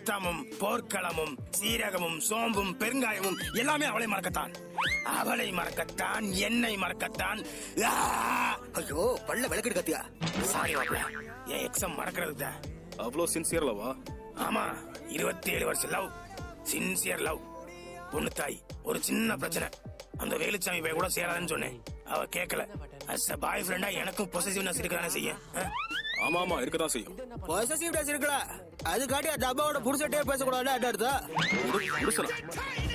ரத்தமும் போர்க்களமும் சீரகமும் சோம்பும் பெருங்காயமும் எல்லாமே அவளை மறக்கத்தான் அவளை மறக்கத்தான் என்னை மறக்கத்தான் ஆ! ஐயோ பல்ல விளக்கெடு கத்தியா சாரி மாப்ள என் எக்ஸம் மறக்கிறது தான் அவ்வளோ சின்சியர் லவா ஆமா இருபத்தி ஏழு வருஷம் லவ் சின்சியர் லவ் பொண்ணு தாய் ஒரு சின்ன பிரச்சனை அந்த வேலுச்சாமி பையன் கூட சேராதுன்னு சொன்னேன் அவ கேட்கல அஸ் அ பாய் ஃப்ரெண்டா எனக்கும் பொசசிவ்னஸ் இருக்கிறானே செய்ய ஆ? ஆமா ஆமா இருக்கதான் செய்யும் பொசசிவ் டேஸ் இருக்கல அது காட்டி அந்த அப்பாவோட புடிச்சட்டே பேசக்கூடாது அர்த்தம் புருஷனா